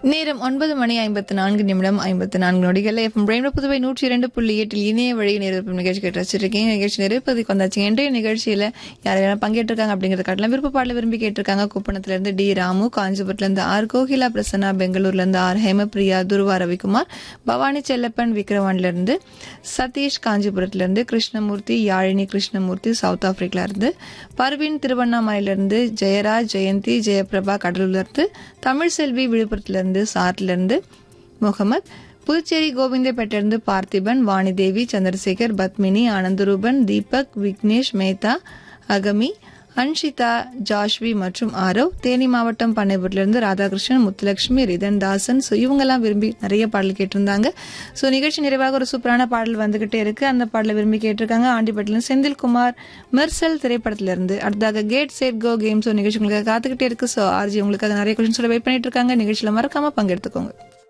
நேரம் ஒன்பது மணி ஐம்பத்து நான்கு நிமிடம் ஐம்பத்து நான்கு நொடிகள் எஃப்எம் பிரேம்ல புதுவை நூற்றி இரண்டு புள்ளி எட்டில் இணைய வழி நேரம் நிகழ்ச்சி கேட்டு வச்சிருக்கீங்க நிகழ்ச்சி நிறைப்பதுக்கு வந்தாச்சு இன்றைய நிகழ்ச்சியில யார் யாரெல்லாம் பங்கேற்றிருக்காங்க அப்படிங்கறத காட்டலாம் விருப்ப பாடல விரும்பி கேட்டிருக்காங்க குப்பணத்துல இருந்து டி ராமு காஞ்சிபுரத்துல இருந்து ஆர் கோகிலா பிரசன்னா பெங்களூர்ல இருந்து ஆர் ஹேமபிரியா துருவா ரவிக்குமார் பவானி செல்லப்பன் விக்ரவான்ல இருந்து சதீஷ் காஞ்சிபுரத்துல இருந்து கிருஷ்ணமூர்த்தி யாழினி கிருஷ்ணமூர்த்தி சவுத் ஆப்பிரிக்கால இருந்து பர்வீன் திருவண்ணாமலையில இருந்து ஜெயராஜ் ஜெயந்தி ஜெயபிரபா கடலூர்ல இருந்து தமிழ் செல்வி விழுப்புரத்துல இருந்து சார்ட்ல இருந்து முகமது புதுச்சேரி கோவிந்தப்பேட்டிலிருந்து பார்த்திபன் வாணிதேவி சந்திரசேகர் பத்மினி ஆனந்தரூபன் தீபக் விக்னேஷ் மேத்தா அகமி அன்ஷிதா ஜாஷ்வி மற்றும் ஆரவ் தேனி மாவட்டம் பண்ணைபுரத்திலிருந்து ராதாகிருஷ்ணன் முத்துலட்சுமி ரிதன் தாசன் ஸோ இவங்கெல்லாம் விரும்பி நிறைய பாடல் கேட்டிருந்தாங்க ஸோ நிகழ்ச்சி நிறைவாக ஒரு சூப்பரான பாடல் வந்துகிட்டே இருக்கு அந்த பாடலை விரும்பி கேட்டிருக்காங்க ஆண்டிப்பட்டிலிருந்து செந்தில்குமார் மெர்சல் திரைப்படத்திலிருந்து அடுத்ததாக get set go game so நிகழ்ச்சி உங்களுக்காக காத்துக்கிட்டே இருக்கு ஸோ ஆர்ஜி உங்களுக்காக நிறைய கொஸ்டின்ஸோட வெயிட் பண்ணிட்டு இருக்காங்க நிகழ்ச்சியில் மறக்காம பங்கெடுத்துக்கோங்க